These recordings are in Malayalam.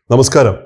നമസ്കാരം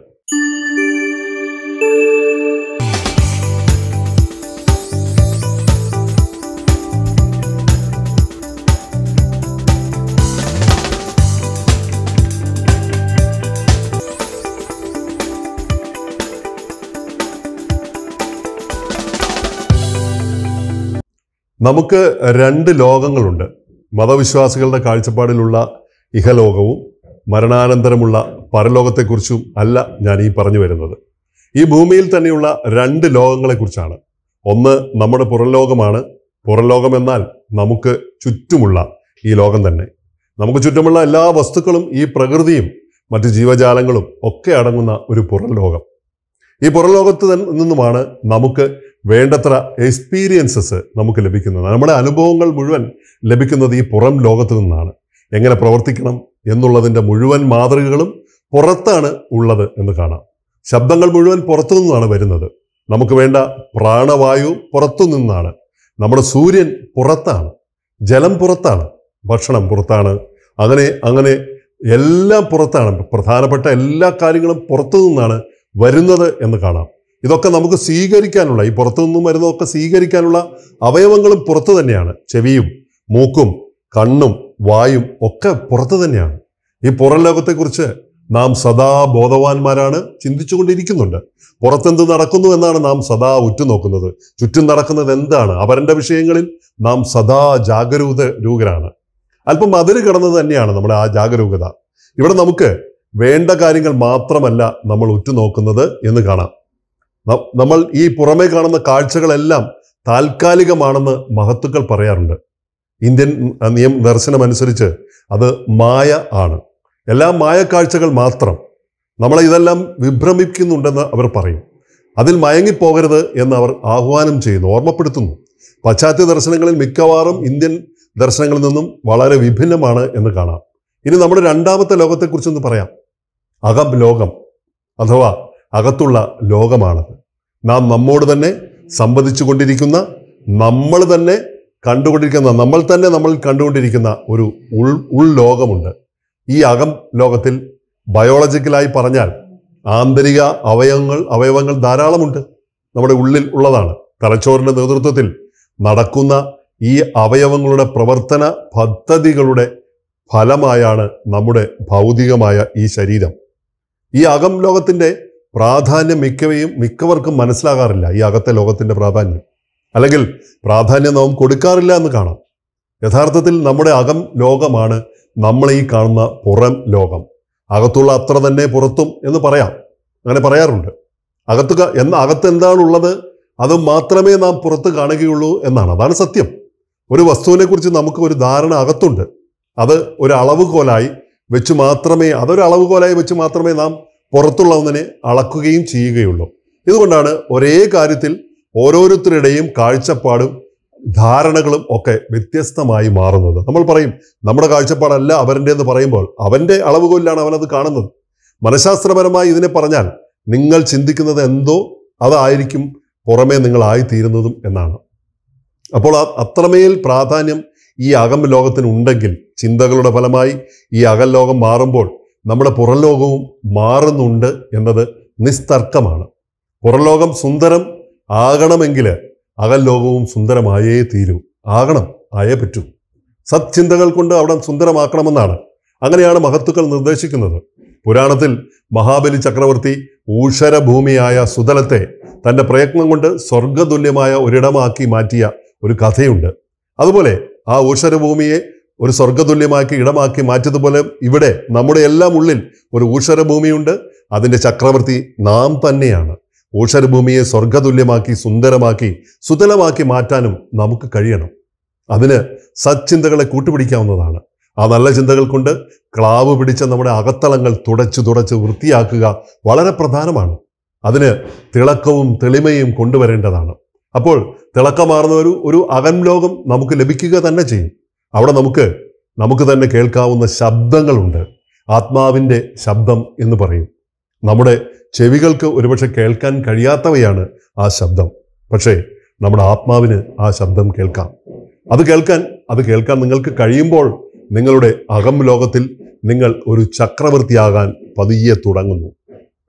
നമുക്ക് രണ്ട് ലോകങ്ങളുണ്ട് മതവിശ്വാസികളുടെ കാഴ്ചപ്പാടിലുള്ള ഇഹലോകവും മരണാനന്തരമുള്ള പരലോകത്തെക്കുറിച്ചും അല്ല ഞാൻ ഈ പറഞ്ഞു വരുന്നത് ഈ ഭൂമിയിൽ തന്നെയുള്ള രണ്ട് ലോകങ്ങളെക്കുറിച്ചാണ് ഒന്ന് നമ്മുടെ പുറംലോകമാണ് പുറംലോകം എന്നാൽ നമുക്ക് ചുറ്റുമുള്ള ഈ ലോകം തന്നെ നമുക്ക് ചുറ്റുമുള്ള എല്ലാ വസ്തുക്കളും ഈ പ്രകൃതിയും മറ്റ് ജീവജാലങ്ങളും ഒക്കെ അടങ്ങുന്ന ഒരു പുറം ലോകം ഈ പുറംലോകത്ത് തൻ- നിന്നുമാണ് നമുക്ക് വേണ്ടത്ര എക്സ്പീരിയൻസസ് നമുക്ക് ലഭിക്കുന്നത് നമ്മുടെ അനുഭവങ്ങൾ മുഴുവൻ ലഭിക്കുന്നത് ഈ പുറം ലോകത്ത് നിന്നാണ് എങ്ങനെ പ്രവർത്തിക്കണം എന്നുള്ളതിൻ്റെ മുഴുവൻ മാതൃകകളും പുറത്താണ് ഉള്ളത് എന്ന് കാണാം ശബ്ദങ്ങൾ മുഴുവൻ പുറത്തു നിന്നാണ് വരുന്നത് നമുക്ക് വേണ്ട പ്രാണവായു പുറത്തു നിന്നാണ് നമ്മുടെ സൂര്യൻ പുറത്താണ് ജലം പുറത്താണ് ഭക്ഷണം പുറത്താണ് അങ്ങനെ അങ്ങനെ എല്ലാം പുറത്താണ് പ്രധാനപ്പെട്ട എല്ലാ കാര്യങ്ങളും പുറത്തു നിന്നാണ് വരുന്നത് എന്ന് കാണാം ഇതൊക്കെ നമുക്ക് സ്വീകരിക്കാനുള്ള ഈ പുറത്തു നിന്നും വരുന്നതൊക്കെ സ്വീകരിക്കാനുള്ള അവയവങ്ങളും പുറത്തു തന്നെയാണ് ചെവിയും മൂക്കും കണ്ണും വായും ഒക്കെ പുറത്തു തന്നെയാണ് ഈ പുറം ലോകത്തെക്കുറിച്ച് നാം സദാ ബോധവാന്മാരാണ് ചിന്തിച്ചുകൊണ്ടിരിക്കുന്നുണ്ട് പുറത്തെന്ത് നടക്കുന്നു എന്നാണ് നാം സദാ ഉറ്റുനോക്കുന്നത് ചുറ്റും നടക്കുന്നത് എന്താണ് അവരുടെ വിഷയങ്ങളിൽ നാം സദാ ജാഗരൂകരാണ് അല്പം അതിര് കിടന്നത് തന്നെയാണ് നമ്മുടെ ആ ജാഗരൂകത ഇവിടെ നമുക്ക് വേണ്ട കാര്യങ്ങൾ മാത്രമല്ല നമ്മൾ ഉറ്റുനോക്കുന്നത് എന്ന് കാണാം ന- നമ്മൾ ഈ പുറമേ കാണുന്ന കാഴ്ചകളെല്ലാം താൽക്കാലികമാണെന്ന് മഹത്തുക്കൾ പറയാറുണ്ട് ഇന്ത്യൻ നിയം ദർശനമനുസരിച്ച് അത് മായ ആണ് എല്ലാം മായ കാഴ്ചകൾ മാത്രം നമ്മളെ ഇതെല്ലാം വിഭ്രമിക്കുന്നുണ്ടെന്ന് അവർ പറയും അതിൽ മയങ്ങിപ്പോകരുത് എന്ന് അവർ ആഹ്വാനം ചെയ്യുന്നു ഓർമ്മപ്പെടുത്തുന്നു പാശ്ചാത്യ ദർശനങ്ങളിൽ മിക്കവാറും ഇന്ത്യൻ ദർശനങ്ങളിൽ നിന്നും വളരെ വിഭിന്നമാണ് എന്ന് കാണാം ഇനി നമ്മുടെ രണ്ടാമത്തെ ലോകത്തെക്കുറിച്ചൊന്ന് പറയാം അകം ലോകം അഥവാ അകത്തുള്ള ലോകമാണത് നാം നമ്മോട് തന്നെ സംവദിച്ചു കൊണ്ടിരിക്കുന്ന നമ്മൾ തന്നെ കണ്ടുകൊണ്ടിരിക്കുന്ന നമ്മൾ തന്നെ നമ്മൾ കണ്ടുകൊണ്ടിരിക്കുന്ന ഒരു ഉൾ ഉൾലോകമുണ്ട് ഈ അകം ലോകത്തിൽ ബയോളജിക്കലായി പറഞ്ഞാൽ ആന്തരിക അവയവങ്ങൾ അവയവങ്ങൾ ധാരാളമുണ്ട് നമ്മുടെ ഉള്ളിൽ ഉള്ളതാണ് തലച്ചോറിന്റെ നേതൃത്വത്തിൽ നടക്കുന്ന ഈ അവയവങ്ങളുടെ പ്രവർത്തന പദ്ധതികളുടെ ഫലമായാണ് നമ്മുടെ ഭൗതികമായ ഈ ശരീരം ഈ അകം ലോകത്തിന്റെ പ്രാധാന്യം മിക്കവയും മിക്കവർക്കും മനസ്സിലാകാറില്ല ഈ അകത്തെ ലോകത്തിന്റെ പ്രാധാന്യം അല്ലെങ്കിൽ പ്രാധാന്യം നാം കൊടുക്കാറില്ല എന്ന് കാണാം യഥാർത്ഥത്തിൽ നമ്മുടെ അകം ലോകമാണ് നമ്മൾ ഈ കാണുന്ന പുറം ലോകം അകത്തുള്ള അത്ര തന്നെ പുറത്തും എന്ന് പറയാം അങ്ങനെ പറയാറുണ്ട് അകത്ത് ക- എന്ന അകത്ത് എന്താണുള്ളത് അത് മാത്രമേ നാം പുറത്ത് കാണുകയുള്ളൂ എന്നാണ് അതാണ് സത്യം ഒരു വസ്തുവിനെ കുറിച്ച് നമുക്ക് ഒരു ധാരണ അകത്തുണ്ട് അത് ഒരു അളവുകോലായി വെച്ച് മാത്രമേ അതൊരു അളവുകോലായി വെച്ച് മാത്രമേ നാം പുറത്തുള്ള ഒന്നിനെ അളക്കുകയും ചെയ്യുകയുള്ളൂ ഇതുകൊണ്ടാണ് ഒരേ കാര്യത്തിൽ ഓരോരുത്തരുടെയും കാഴ്ചപ്പാടും ധാരണകളും ഒക്കെ വ്യത്യസ്തമായി മാറുന്നത് നമ്മൾ പറയും നമ്മുടെ കാഴ്ചപ്പാടല്ല അവൻ്റെ എന്ന് പറയുമ്പോൾ അവൻ്റെ അളവുകോലിലാണ് അവനത് കാണുന്നത് മനഃശാസ്ത്രപരമായി ഇതിനെ പറഞ്ഞാൽ നിങ്ങൾ ചിന്തിക്കുന്നത് എന്തോ അതായിരിക്കും പുറമേ നിങ്ങൾ ആയിത്തീരുന്നതും എന്നാണ് അപ്പോൾ ആ- അത്രമേൽ പ്രാധാന്യം ഈ അകം ലോകത്തിന് ഉണ്ടെങ്കിൽ ചിന്തകളുടെ ഫലമായി ഈ അകം ലോകം മാറുമ്പോൾ നമ്മുടെ പുറം ലോകവും മാറുന്നുണ്ട് എന്നത് നിസ്തർക്കമാണ് പുറം ലോകം സുന്ദരം ആകണമെങ്കിൽ അകൽ ലോകവും സുന്ദരമായേ തീരൂ ആകണം ആയേ പറ്റൂ സത്ചിന്തകൾ കൊണ്ട് അവിടെ സുന്ദരമാക്കണമെന്നാണ് അങ്ങനെയാണ് മഹത്തുക്കൾ നിർദ്ദേശിക്കുന്നത് പുരാണത്തിൽ മഹാബലി ചക്രവർത്തി ഊഷരഭൂമിയായ സുതലത്തെ തന്റെ പ്രയത്നം കൊണ്ട് സ്വർഗതുല്യമായ ഒരിടമാക്കി മാറ്റിയ ഒരു കഥയുണ്ട് അതുപോലെ ആ ഊഷരഭൂമിയെ ഒരു സ്വർഗതുല്യമാക്കി ഇടമാക്കി മാറ്റിയതുപോലെ ഇവിടെ നമ്മുടെ എല്ലാം ഉള്ളിൽ ഒരു ഊഷരഭൂമിയുണ്ട് അതിന്റെ ചക്രവർത്തി നാം തന്നെയാണ് ഊഷരഭൂമിയെ സ്വർഗതുല്യമാക്കി സുന്ദരമാക്കി സുതലമാക്കി മാറ്റാനും നമുക്ക് കഴിയണം അതിന് സച്ചിന്തകളെ കൂട്ടുപിടിക്കാവുന്നതാണ് ആ നല്ല ചിന്തകൾ കൊണ്ട് ക്ലാവ് പിടിച്ച നമ്മുടെ അകത്തളങ്ങൾ തുടച്ച് തുടച്ച് വൃത്തിയാക്കുക വളരെ പ്രധാനമാണ് അതിന് തിളക്കവും തെളിമയും കൊണ്ടുവരേണ്ടതാണ് അപ്പോൾ തിളക്കമാർന്ന ഒരു ഒരു അകം ലോകം നമുക്ക് ലഭിക്കുക തന്നെ ചെയ്യും അവിടെ നമുക്ക് നമുക്ക് തന്നെ കേൾക്കാവുന്ന ശബ്ദങ്ങളുണ്ട് ആത്മാവിൻ്റെ ശബ്ദം എന്ന് പറയും നമ്മുടെ ചെവികൾക്ക് ഒരുപക്ഷെ കേൾക്കാൻ കഴിയാത്തവയാണ് ആ ശബ്ദം പക്ഷേ നമ്മുടെ ആത്മാവിന് ആ ശബ്ദം കേൾക്കാം അത് കേൾക്കാൻ അത് കേൾക്കാൻ നിങ്ങൾക്ക് കഴിയുമ്പോൾ നിങ്ങളുടെ അകം ലോകത്തിൽ നിങ്ങൾ ഒരു ചക്രവർത്തിയാകാൻ പതിയെ തുടങ്ങുന്നു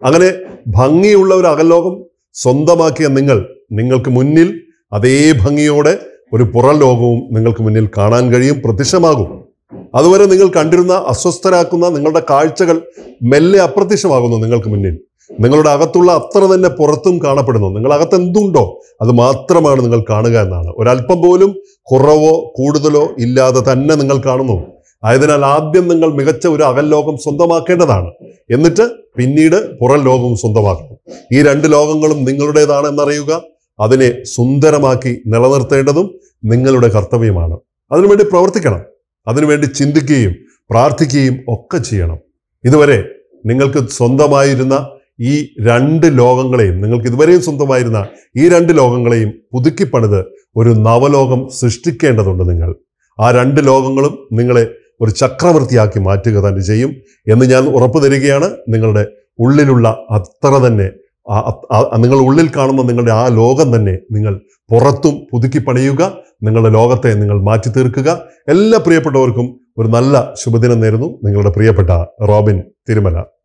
അങ്ങനെ ഭംഗിയുള്ള ഒരു അകലോകം സ്വന്തമാക്കിയ നിങ്ങൾ നിങ്ങൾക്ക് മുന്നിൽ അതേ ഭംഗിയോടെ ഒരു പുറം ലോകവും നിങ്ങൾക്ക് മുന്നിൽ കാണാൻ കഴിയും പ്രത്യക്ഷമാകും അതുവരെ നിങ്ങൾ കണ്ടിരുന്ന അസ്വസ്ഥരാക്കുന്ന നിങ്ങളുടെ കാഴ്ചകൾ മെല്ലെ അപ്രത്യക്ഷമാകുന്നു നിങ്ങൾക്ക് മുന്നിൽ നിങ്ങളുടെ അകത്തുള്ള അത്ര തന്നെ പുറത്തും കാണപ്പെടുന്നു നിങ്ങൾ അകത്ത് എന്തുണ്ടോ അത് മാത്രമാണ് നിങ്ങൾ കാണുക എന്നാണ് ഒരല്പം പോലും കുറവോ കൂടുതലോ ഇല്ലാതെ തന്നെ നിങ്ങൾ കാണുന്നു ആയതിനാൽ ആദ്യം നിങ്ങൾ മികച്ച ഒരു അകൽ ലോകം സ്വന്തമാക്കേണ്ടതാണ് എന്നിട്ട് പിന്നീട് പുറം ലോകവും സ്വന്തമാക്കണം ഈ രണ്ട് ലോകങ്ങളും നിങ്ങളുടേതാണ് എന്നറിയുക അതിനെ സുന്ദരമാക്കി നിലനിർത്തേണ്ടതും നിങ്ങളുടെ കർത്തവ്യമാണ് അതിനുവേണ്ടി പ്രവർത്തിക്കണം അതിനുവേണ്ടി ചിന്തിക്കുകയും പ്രാർത്ഥിക്കുകയും ഒക്കെ ചെയ്യണം ഇതുവരെ നിങ്ങൾക്ക് സ്വന്തമായിരുന്ന ഈ രണ്ട് ലോകങ്ങളെയും നിങ്ങൾക്ക് ഇതുവരെയും സ്വന്തമായിരുന്ന ഈ രണ്ട് ലോകങ്ങളെയും പുതുക്കിപ്പണിത് ഒരു നവലോകം സൃഷ്ടിക്കേണ്ടതുണ്ട് നിങ്ങൾ ആ രണ്ട് ലോകങ്ങളും നിങ്ങളെ ഒരു ചക്രവർത്തിയാക്കി മാറ്റുക തന്നെ ചെയ്യും എന്ന് ഞാൻ ഉറപ്പു തരികയാണ് നിങ്ങളുടെ ഉള്ളിലുള്ള അത്ര തന്നെ ആ- ആ- ആ- നിങ്ങൾ ഉള്ളിൽ കാണുന്ന നിങ്ങളുടെ ആ ലോകം തന്നെ നിങ്ങൾ പുറത്തും പുതുക്കി പണിയുക നിങ്ങളുടെ ലോകത്തെ നിങ്ങൾ മാറ്റി തീർക്കുക എല്ലാ പ്രിയപ്പെട്ടവർക്കും ഒരു നല്ല ശുഭദിനം നേരുന്നു നിങ്ങളുടെ പ്രിയപ്പെട്ട റോബിൻ തിരുമല